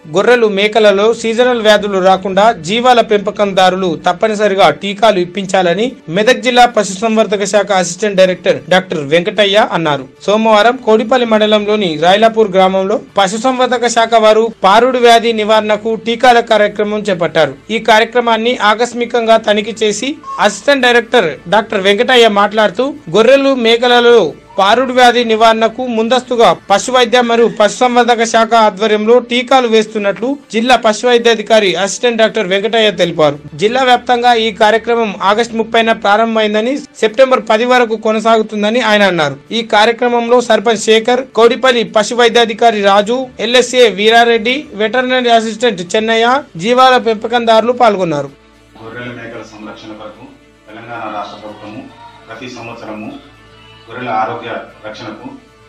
గొర్రెలు మేకలలో సీజనల్ వ్యాధులు రాకుండా జీవాల పెంపకందారులు తప్పనిసరిగా టీకాలు ఇప్పించాలని మెదక్ జిల్లా పశుసంవర్ధక శాఖ అసిస్టెంట్ డైరెక్టర్ డాక్టర్ వెంకటయ్య అన్నారు సోమవారం కోడిపల్లి మండలంలోని రాయలాపూర్ గ్రామంలో పశుసంవర్ధక శాఖ వారు పారుడు వ్యాధి నివారణకు టీకాల కార్యక్రమం చేపట్టారు ఈ కార్యక్రమాన్ని ఆకస్మికంగా తనిఖీ చేసి అసిస్టెంట్ డైరెక్టర్ డాక్టర్ వెంకటయ్య మాట్లాడుతూ గొర్రెలు మేకలలో పారుడు వ్యాధి నివారణకు ముందస్తుగా పశు వైద్య మరియు పశుసంవర్ధక శాఖ ఆధ్వర్యంలో టీకాలు వేస్తున్నట్లు జిల్లా పశు వైద్యాధికారి అసిస్టెంట్ డాక్టర్ వెంకటయ్య తెలిపారు జిల్లా వ్యాప్తంగా ఈ కార్యక్రమం ఆగస్టు ముప్పైన ప్రారంభమైందని సెప్టెంబర్ పది వరకు కొనసాగుతుందని ఆయన అన్నారు ఈ కార్యక్రమంలో సర్పంచ్ శేఖర్ కోడిపల్లి పశు వైద్యాధికారి Raju LSA Veerareddy veterinary assistant Chennaiah జీవాల పెంపకందారులు పాల్గొన్నారు గొర్రెల మేకల సంరక్షణ కొరకు తెలంగాణ రాష్ట్ర ప్రభుత్వము ప్రతి సంవత్సరము గొర్రెల ఆరోగ్య రక్షణకు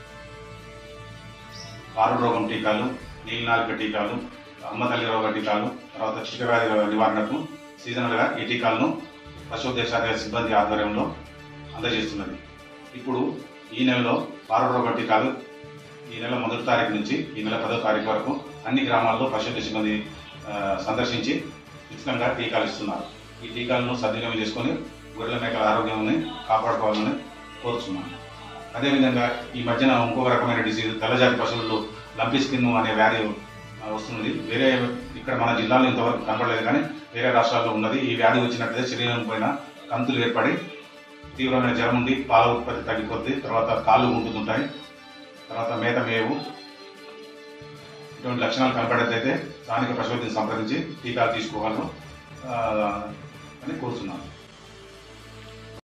పారు రోగం టీకాలు నీలినాలిక టీకాలు అమ్మతల్లి రోగ టీకాలు తర్వాత చిక్కవ్యాధి నివారణకు సీజనల్గా ఈ టీకాలను పశువుద్యోగ శాఖ సిబ్బంది ఆధ్వర్యంలో అందజేస్తున్నది ఇప్పుడు ఈ నెలలో పారు రోగ టీకాలు ఈ నెల మొదటి తారీఖు నుంచి ఈ నెల పదో తారీఖు వరకు అన్ని గ్రామాల్లో పశువుల సిబ్బంది ఆ, సందర్శించి ఉచితంగా టీకాలు ఇస్తున్నారు ఈ టీకాలను సద్వినియోగం చేసుకొని గొర్రెల మేకల ఆరోగ్యాన్ని కాపాడుకోవాలని కోరుచున్నాను అదేవిధంగా ఈ మధ్యన ఇంకొక రకమైన డిసీజ్ తెల్లజాతి పశువులు లంపి స్కిన్ అనే వ్యాధి ఆ, వస్తుంది వేరే ఇక్కడ మన జిల్లాలో ఇంతవరకు కనపడలేదు కానీ వేరే రాష్ట్రాల్లో ఉన్నది ఈ వ్యాధి వచ్చినట్లయితే శరీరం పైన కంతులు ఏర్పడి తీవ్రమైన జ్వరం ఉండి పాల ఉత్పత్తి తగ్గిపోద్ది తర్వాత కాళ్ళు ఉంటుంటాయి తర్వాత మేత మేవు ఇటువంటి లక్షణాలు కనపడేదైతే స్థానిక పశువైద్యం సంప్రదించి టీకాలు తీసుకోగలను ఆ, అని కోరుతున్నాను